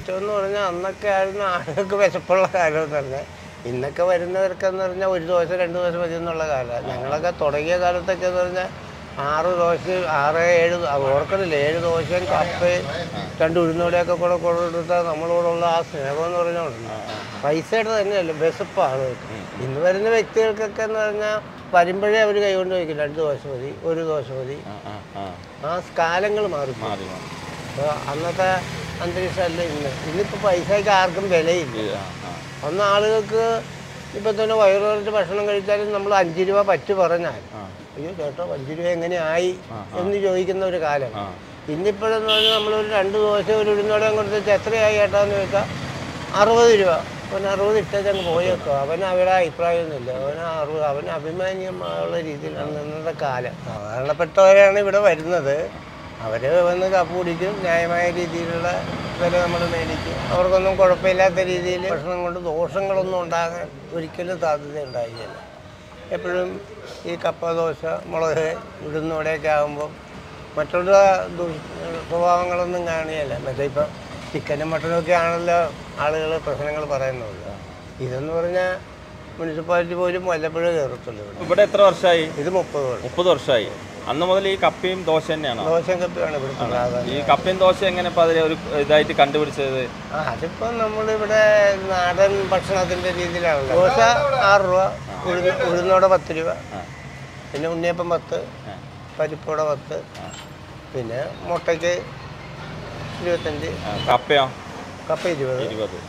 ഏറ്റവും എന്ന് പറഞ്ഞാൽ അന്നൊക്കെ ആയിരുന്നു ആളുകൾക്ക് വിശപ്പുള്ള കാലം എന്ന് പറഞ്ഞാൽ ഇന്നൊക്കെ വരുന്നവർക്കെന്ന് പറഞ്ഞാൽ ഒരു ദോശ രണ്ട് ദോശ മതി എന്നുള്ള കാലമാണ് ഞങ്ങളൊക്കെ തുടങ്ങിയ കാലത്തൊക്കെ എന്ന് പറഞ്ഞാൽ ആറ് ദോശ ആറ് ഏഴ് ദോ- അത് ഓർക്കണില്ല ഏഴ് ദോശയും കപ്പയും രണ്ട് ഉഴുന്നോടെയൊക്കെ കൂടെ കൊടുത്താൽ നമ്മളോടുള്ള ആ സ്നേഹം എന്ന് പറഞ്ഞോണ്ട് പൈസയുടെ തന്നെയല്ല വിശപ്പാണ് ഇന്ന് വരുന്ന വ്യക്തികൾക്കൊക്കെ എന്ന് പറഞ്ഞാൽ വരുമ്പോഴേ അവർ കൈകൊണ്ട് വയ്ക്കും രണ്ട് ദോശ മതി ഒരു ദോശ മതി ആ ആ ആ ആ കാലങ്ങൾ മാറി മാറി മാറി അപ്പോൾ അന്നത്തെ അന്തരീക്ഷമല്ല ഇന്ന് ഇന്നിപ്പോൾ പൈസയ്ക്ക് ആർക്കും വിലയില്ല ഇത് ആ ആ അന്ന് ആളുകൾക്ക് ഇപ്പം തന്നെ വയറുകളിച്ച് ഭക്ഷണം കഴിച്ചാലും നമ്മൾ അഞ്ച് രൂപ പറ്റ് പറഞ്ഞാൽ ആ അയ്യോ ചേട്ടോ അഞ്ച് രൂപ എങ്ങനെ ആയി എന്ന് ചോദിക്കുന്ന ഒരു കാലം ആ ഇന്നിപ്പോഴെന്ന് പറഞ്ഞാൽ നമ്മളൊരു രണ്ട് ദോശ ഒരു ഉഴുന്നോടം കൊടുത്തിട്ട് എത്രയായി ചേട്ടാ എന്ന് ചോദിച്ചാൽ അറുപത് രൂപ അവൻ അറുപത് ഇട്ടങ്ങ് പോയേക്കോ അവന് അവരുടെ അഭിപ്രായമൊന്നുമില്ല അവന് അറുപത് അവന് അഭിമാന്യമുള്ള രീതിയിലാണ് ഇന്നത്തെ കാലം സാധാരണപ്പെട്ടവരാണ് ഇവിടെ വരുന്നത് അവർ വന്ന് കപ്പ് കുടിക്കും ന്യായമായ രീതിയിലുള്ള വില നമ്മൾ മേടിക്കും അവർക്കൊന്നും കുഴപ്പമില്ലാത്ത രീതിയിൽ ഭക്ഷണം കൊണ്ട് ദോഷങ്ങളൊന്നും ഉണ്ടാകാൻ ഒരിക്കലും സാധ്യത ഉണ്ടായില്ല എപ്പോഴും ഈ കപ്പ ദോശ മുളക് ഉഴുന്നോടെയൊക്കെ ആകുമ്പോൾ മറ്റുള്ള ദുഷ് സ്വഭാവങ്ങളൊന്നും കാണുകയല്ല മറ്റേ ഇപ്പം ചിക്കനും മട്ടനും ഒക്കെ ആണല്ലോ ആളുകൾ പ്രശ്നങ്ങൾ പറയുന്നത് ഇതെന്ന് പറഞ്ഞാൽ മുനിസിപ്പാലിറ്റി പോലും വല്ലപ്പോഴും കയറത്തുള്ളൂ ഇവിടെ ഇവിടെ എത്ര വർഷമായി ഇത് മുപ്പത് വർഷം മുപ്പത് വർഷമായി അന്ന് മുതൽ ഈ കപ്പയും ദോശ തന്നെയാണോ ദോശയും കപ്പിയാണ് ഇവിടുത്തെ പ്രാധാന്യം ഈ കപ്പയും ദോശ എങ്ങനെ ഇപ്പൊ അതിലെ ഒരു ഇതായിട്ട് കണ്ടുപിടിച്ചത് ആ അതിപ്പം നമ്മളിവിടെ നാടൻ ഭക്ഷണത്തിൻ്റെ രീതിയിലാണല്ലോ ദോശ ആറ് രൂപ ഉഴുന്ന് ഉഴുന്നോടെ പത്ത് രൂപ പിന്നെ ഉണ്ണിയപ്പം പത്ത് പരിപ്പോടെ പത്ത് പിന്നെ മുട്ടയ്ക്ക് ഇരുപത്തഞ്ച് ആ, കപ്പയോ കപ്പ ഇരുപത് ഇരുപത്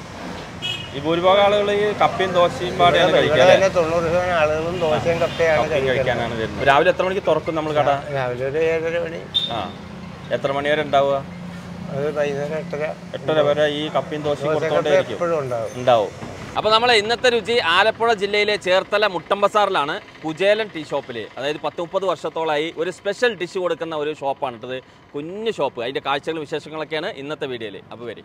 ഈ ഭൂരിഭാഗം ആളുകൾ ഈ കപ്പയും ദോശയും പാടെയാണ് ഇവിടെ കഴിക്കുക തന്നെ തൊണ്ണൂറ് ശതമാനം ആളുകളും ദോശയും കപ്പയാണ് കപ്പയും കഴിക്കുന്നത് കഴിക്കാനാണ് വരുന്നത് രാവിലെ എത്ര മണിക്ക് തുറക്കും നമ്മൾ കട രാവിലെ ഒരു ഏഴര മണി ആ എത്ര മണി വരെ ഉണ്ടാവുക അത് വൈകുന്നേരം എട്ടര എട്ടര വരെ ഈ കപ്പയും ദോശയും ദോശ കപ്പ കൊടുത്തോണ്ടേയിരിക്കും എപ്പോഴും ഉണ്ടാവും ഉണ്ടാവും അപ്പോൾ നമ്മളെ ഇന്നത്തെ രുചി ആലപ്പുഴ ജില്ലയിലെ ചേർത്തല മുട്ടമ്പസാറിലാണ് കുജേലൻ ടീ ഷോപ്പിൽ അതായത് പത്ത് മുപ്പത് വർഷത്തോളമായി ഒരു സ്പെഷ്യൽ ഡിഷ് കൊടുക്കുന്ന ഒരു ഷോപ്പാണ് ഇട്ടത് കുഞ്ഞു ഷോപ്പ് അതിൻ്റെ കാഴ്ചകളും വിശേഷങ്ങളൊക്കെയാണ് ഇന്നത്തെ വീഡിയോയിൽ അപ്പോൾ വരും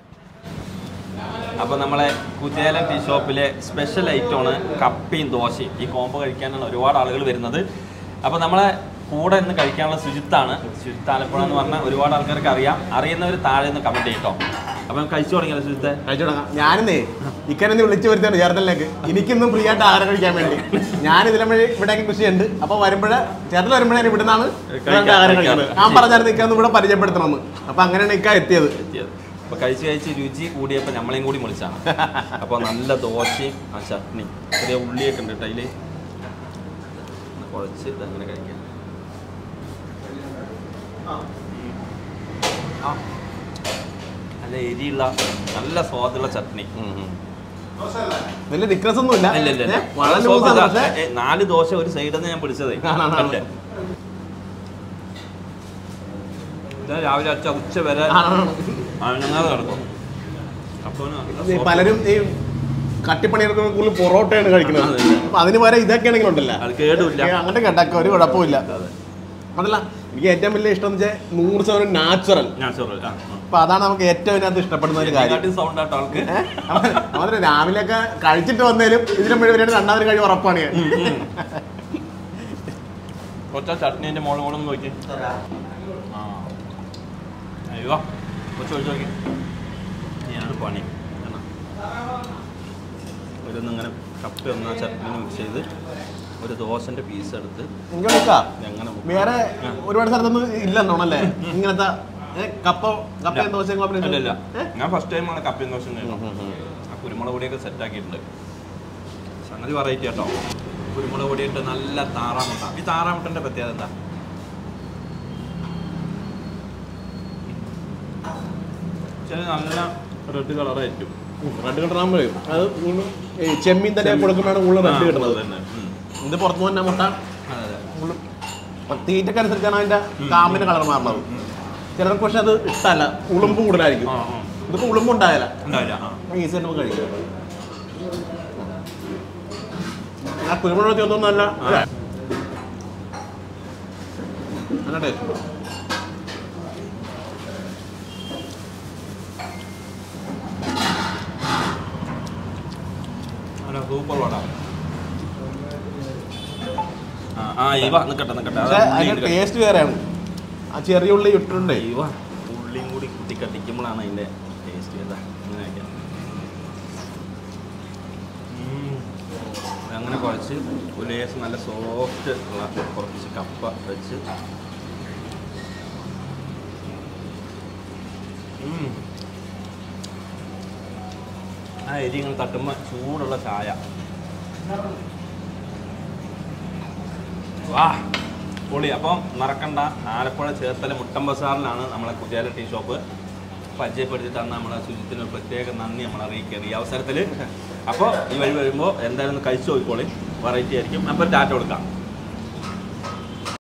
അപ്പോൾ നമ്മളെ കുജേലൻ ടീ ഷോപ്പിലെ സ്പെഷ്യൽ ഐറ്റമാണ് കപ്പയും ദോശയും ഈ കോമ്പോ കഴിക്കാനാണ് ഒരുപാട് ആളുകൾ വരുന്നത് അപ്പോൾ നമ്മളെ കൂടെ ഇന്ന് കഴിക്കാനുള്ള ശുചിത്താണ് ശുചിത്ത് ആലപ്പുഴ എന്ന് പറഞ്ഞാൽ ഒരുപാട് ആൾക്കാർക്ക് അറിയാം അറിയുന്നവർ താഴെ നിന്ന് കമൻറ്റ് ചെയ്യട്ടോ അപ്പം കഴിച്ചു തുടങ്ങിയല്ലോ ശുചിത്തെ കഴിച്ചു തുടങ്ങാം ഞാനിന്നേ ഇക്കനെ വിളിച്ചു വരുത്താണ് ചേർത്തലിലേക്ക് എനിക്കിന്നും ഫ്രീ ആയിട്ട് ആഹാരം കഴിക്കാൻ വേണ്ടി ഞാൻ ഇതിലെ വഴി ഇവിടേക്ക് കൃഷിയുണ്ട് അപ്പൊ വരുമ്പോഴേ ചേർത്തൽ വരുമ്പോഴേ ഞാൻ ഇവിടെ നിന്നാണ് കഴിക്കാൻ- ആഹാരം കഴിക്കുന്നത് ഞാൻ പറഞ്ഞായിരുന്നു ഇക്കാന്ന് ഇവിടെ പരിചയപ്പെടുത്തണമെന്ന് അപ്പൊ അങ്ങനെയാണ് ഇക്ക എത്തിയത് എത്തിയത് അപ്പോൾ കഴിച്ച് കഴിച്ച് രുചി കൂടിയപ്പോൾ നമ്മളെയും കൂടി വിളിച്ചാണ് അപ്പോൾ നല്ല ദോശയും ആ ചട്നി ചെറിയ ഉള്ളിയൊക്കെ ഉണ്ട് കേട്ടോ അതിൽ കുഴച്ച് ഇതങ്ങനെ കഴിക്കാം ആ. നല്ല എരിയുള്ള നല്ല സ്വാദുള്ള ചട്നി വലിയ തിക്നസ് ഒന്നുമില്ല ഇല്ല ഇല്ല ഇല്ല. ഏ, വളരെ നല്ല ലൂസാണ് സ്വാദാ. പക്ഷേ ഏ, നാല് ദോശ ഒരു സൈഡിൽ നിന്ന് ഞാൻ പിടിച്ചതേ ആണാണ്. കണ്ടേ? ഇത് രാവിലെ അച്ഛ ഉച്ച വരെ ആണാണ്. അനങ്ങാതെ കിടക്കും അപ്പോൾ ഈ പലരും ഈ കട്ടിപ്പണിയെടുക്കുന്ന കൂടുതൽ പൊറോട്ടയാണ് കഴിക്കുന്നത് അതെ, അതെ. അപ്പൊ അതിന് പകരം ഇതൊക്കെ ആണെങ്കിൽ ഉണ്ടല്ലോ അത് കേടുമില്ല അങ്ങോട്ട് കേട്ടാക്ക ഒരു കുഴപ്പമില്ല അതല്ല എനിക്ക് ഏറ്റവും വലിയ ഇഷ്ടം എന്ന് വെച്ചാൽ നൂറ് ശതമാനം നാച്ചുറൽ ഞാൻ ചോറ് ആ, ആ. അപ്പൊ അതാണ് നമുക്ക് ഏറ്റവും ഇതിനകത്ത് ഇഷ്ടപ്പെടുന്ന ഒരു കാര്യം ഇതിനെക്കാട്ടി സൗണ്ട് ആട്ടോ ആൾക്ക് അവര് രാവിലെ ഒക്കെ കഴിച്ചിട്ട് വന്നേലും ഇതിനും മുഴുവൻ രണ്ടാമത് കഴിവ് ഉറപ്പാണ് ഞാൻ കൊച്ച ചട്നീൻ്റെ മോളും മോളും നോക്കി ആ അയ്യോ കൊച്ചു ഒഴിച്ചു നോക്കി ഞാനൊരു പണി എന്നാ ഒരു ഇങ്ങനെ കപ്പ ഒന്ന് ആ ചട്നി മിക്സ് ചെയ്ത് ഒരു ദോശൻ്റെ പീസ് എടുത്ത് എനിക്ക് വിളിക്കാം എങ്ങനെ വേറെ ഒരുപാട് സ്ഥലത്തൊന്നും ഇല്ലെന്നോണല്ലേ ഇങ്ങനത്തെ ഏ, കപ്പ കപ്പയും ദോശയും combination? അല്ല ഇല്ല ഏ? ഞാൻ ഫസ്റ്റ് ടൈമാണ് കപ്പയും ദോശ ആ കുരുമുളക് പൊടിയൊക്കെ സെറ്റ് ആക്കിയിട്ടുണ്ട് സംഗതി വെറൈറ്റി കേട്ടോ കുരുമുളക് പൊടിയിട്ട് നല്ല താറാമുട്ട ഈ താറാമുട്ടൻ്റെ പ്രത്യേകത എന്താ ചില നല്ല റെഡ് കളറായിരിക്കും റെഡ് കളർ ആകുമ്പോഴേ അത് വീണ്ടും ഈ ചെമ്മീൻ തന്നെ കൊടുക്കുമ്പോഴാണ് കൂടുതൽ റെഡ് കിട്ടുന്നത് തന്നെ ഉം. ഇത് പുറത്തു തന്നെ മുട്ട അതെ അതെ ഉള്ളു. തീറ്റക്ക് അനുസരിച്ചാണ് അതിന്റെ കാമ്പിന്റെ കളർ മാറുന്നത് ചിലർക്ക് പക്ഷെ അത് ഇഷ്ടമല്ല ഉളുമ്പ് കൂടുതലായിരിക്കും ആ ആ ഇതിപ്പോ ഉളുമ്പ് ഉണ്ടായാല ഉണ്ടാവില്ല ആ ഈസി നമുക്ക് കഴിക്കാം ആ കുരുമുളക് ചേർത്തൊന്നല്ല ആ. നല്ല ടേസ്റ്റ് അല്ല സൂപ്പർ വട ആ ആ ഇവ നിക്കട്ടെ നിക്കട്ടെ പക്ഷെ അതാ ഉള്ളി അതിന്റെ ഇങ്ങട് ടേസ്റ്റ് വേറെയാണ് ആ ചെറിയ ഉള്ളി ഇട്ടിട്ടുണ്ടേ ഇവ ഉള്ളിയും കൂടി കുത്തി കത്തിക്കുമ്പോഴാണ് അതിന്റെ ടേസ്റ്റ് എന്താ ഇങ്ങനെ അങ്ങനെ കുഴച്ച് ഒരു ലേശം നല്ല സോഫ്റ്റ് ഉള്ള കുറച്ച് കപ്പ വെച്ച് ഉം. ആ എരി ഇങ്ങനെ തട്ടുമ്പോൾ ചൂടുള്ള ചായ വാ പൊളി അപ്പം മറക്കണ്ട ആലപ്പുഴ ചേർത്തല മുട്ടം ബസാറിലാണ് നമ്മളെ കുചേല ടീ ഷോപ്പ് പരിചയപ്പെടുത്തി തന്ന നമ്മളെ ശുചിത്തിന് ഒരു പ്രത്യേക നന്ദി നമ്മൾ അറിയിക്കുകയാണ് ഈ അവസരത്തിൽ അപ്പോൾ ഈ വഴി വരുമ്പോൾ എന്തായാലും ഒന്ന് കഴിച്ചു നോക്കിക്കോളി വെറൈറ്റി ആയിരിക്കും അപ്പോൾ ടാറ്റ കൊടുക്കാം